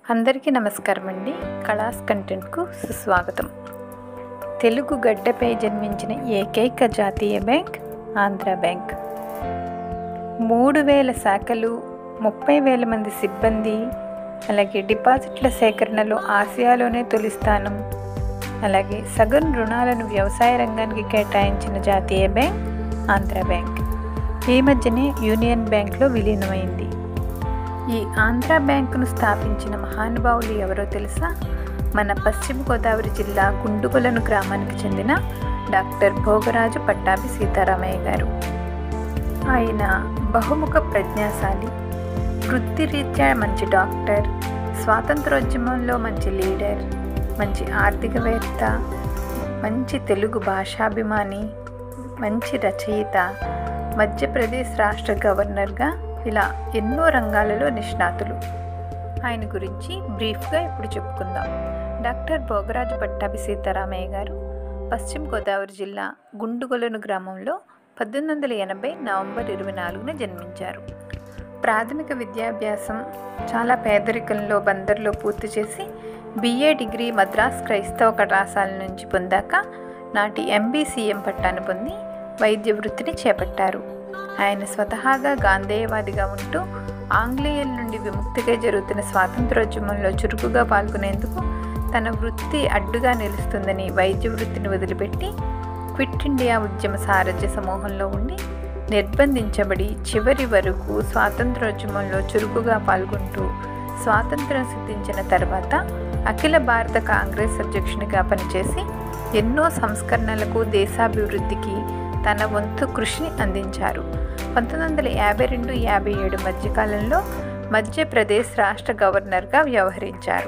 అందరికీ నమస్కారం అండి కళాస్ కంటెంట్కు సుస్వాగతం తెలుగు గడ్డపై జన్మించిన ఏకైక జాతీయ బ్యాంక్ ఆంధ్ర బ్యాంక్ మూడు వేల శాఖలు ముప్పై వేల మంది సిబ్బంది అలాగే డిపాజిట్ల సేకరణలో ఆసియాలోనే తొలి స్థానం అలాగే సగం రుణాలను వ్యవసాయ రంగానికి కేటాయించిన జాతీయ బ్యాంక్ ఆంధ్ర బ్యాంక్ ఈ మధ్యనే యూనియన్ బ్యాంక్లో విలీనమైంది ఈ ఆంధ్ర బ్యాంకును స్థాపించిన మహానుభావులు ఎవరో తెలుసా మన పశ్చిమ గోదావరి జిల్లా గుండుగొలను గ్రామానికి చెందిన డాక్టర్ భోగరాజు పట్టాభి సీతారామయ్య గారు ఆయన బహుముఖ ప్రజ్ఞాశాలి వృత్తిరీత్యా మంచి డాక్టర్ స్వాతంత్రోద్యమంలో మంచి లీడర్ మంచి ఆర్థికవేత్త మంచి తెలుగు భాషాభిమాని మంచి రచయిత మధ్యప్రదేశ్ రాష్ట్ర గవర్నర్గా ఇలా ఎన్నో రంగాలలో నిష్ణాతులు ఆయన గురించి బ్రీఫ్గా ఇప్పుడు చెప్పుకుందాం డాక్టర్ భోగరాజు పట్టాభి సీతారామయ్య గారు పశ్చిమ గోదావరి జిల్లా గుండుగొలను గ్రామంలో పద్దెనిమిది వందల ఎనభై నవంబర్ ఇరవై నాలుగున జన్మించారు ప్రాథమిక విద్యాభ్యాసం చాలా పేదరికంలో బందర్లో పూర్తి చేసి బిఏ డిగ్రీ మద్రాస్ క్రైస్తవ కళాశాల నుంచి పొందాక నాటి ఎంబీసీఎం పట్టాను పొంది వైద్య వృత్తిని చేపట్టారు ఆయన స్వతహాగా గాంధేయవాదిగా ఉంటూ ఆంగ్లేయుల నుండి విముక్తిగా జరుగుతున్న స్వాతంత్రోద్యమంలో చురుకుగా పాల్గొనేందుకు తన వృత్తి అడ్డుగా నిలుస్తుందని వైద్య వృత్తిని వదిలిపెట్టి క్విట్ ఇండియా ఉద్యమ సారథ్య సమూహంలో ఉండి నిర్బంధించబడి చివరి వరకు స్వాతంత్రోద్యమంలో చురుకుగా పాల్గొంటూ స్వాతంత్రం సిద్ధించిన తర్వాత అఖిల భారత కాంగ్రెస్ అధ్యక్షునిగా పనిచేసి ఎన్నో సంస్కరణలకు దేశాభివృద్ధికి తన వంతు కృషిని అందించారు పంతొమ్మిది వందల యాభై రెండు యాభై ఏడు మధ్యకాలంలో మధ్యప్రదేశ్ రాష్ట్ర గవర్నర్గా వ్యవహరించారు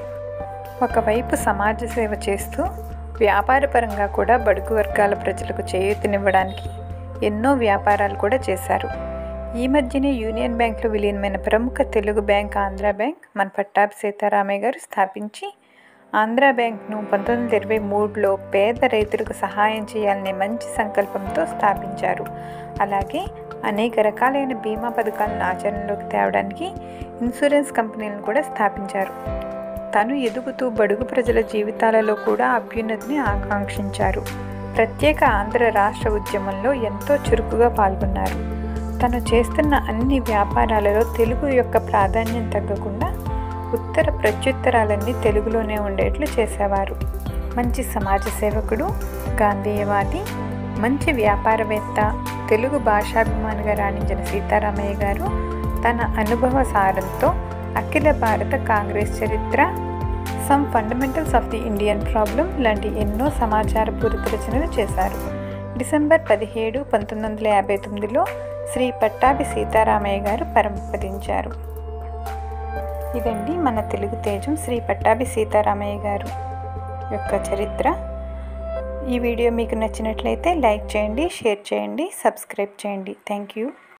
ఒకవైపు సమాజ సేవ చేస్తూ వ్యాపారపరంగా కూడా బడుగు వర్గాల ప్రజలకు చేయూతనివ్వడానికి ఎన్నో వ్యాపారాలు కూడా చేశారు ఈ మధ్యనే యూనియన్ బ్యాంక్లో విలీనమైన ప్రముఖ తెలుగు బ్యాంక్ ఆంధ్ర బ్యాంక్ మన పట్టాభి సీతారామయ్య గారు స్థాపించి ఆంధ్ర బ్యాంక్ను పంతొమ్మిది వందల ఇరవై మూడులో పేద రైతులకు సహాయం చేయాలనే మంచి సంకల్పంతో స్థాపించారు అలాగే అనేక రకాలైన బీమా పథకాలను ఆచరణలోకి తేవడానికి ఇన్సూరెన్స్ కంపెనీలను కూడా స్థాపించారు తను ఎదుగుతూ బడుగు ప్రజల జీవితాలలో కూడా అభ్యున్నతిని ఆకాంక్షించారు ప్రత్యేక ఆంధ్ర రాష్ట్ర ఉద్యమంలో ఎంతో చురుకుగా పాల్గొన్నారు తను చేస్తున్న అన్ని వ్యాపారాలలో తెలుగు యొక్క ప్రాధాన్యం తగ్గకుండా ఉత్తర ప్రత్యుత్తరాలన్నీ తెలుగులోనే ఉండేట్లు చేసేవారు మంచి సమాజ సేవకుడు గాంధేయవాది మంచి వ్యాపారవేత్త తెలుగు భాషాభిమానిగా రాణించిన సీతారామయ్య గారు తన అనుభవ సారంతో అఖిల భారత కాంగ్రెస్ చరిత్ర some fundamentals of the Indian problem లాంటి ఎన్నో సమాచార పూరిత రచనలు చేశారు డిసెంబర్ పదిహేడు పంతొమ్మిది వందల యాభై తొమ్మిదిలో శ్రీ పట్టాభి సీతారామయ్య గారు పరమపదించారు ఇదండి మన తెలుగు తేజం శ్రీ పట్టాభి సీతారామయ్య గారు యొక్క చరిత్ర ఈ వీడియో మీకు నచ్చినట్లయితే లైక్ చేయండి షేర్ చేయండి సబ్స్క్రైబ్ చేయండి థ్యాంక్ యూ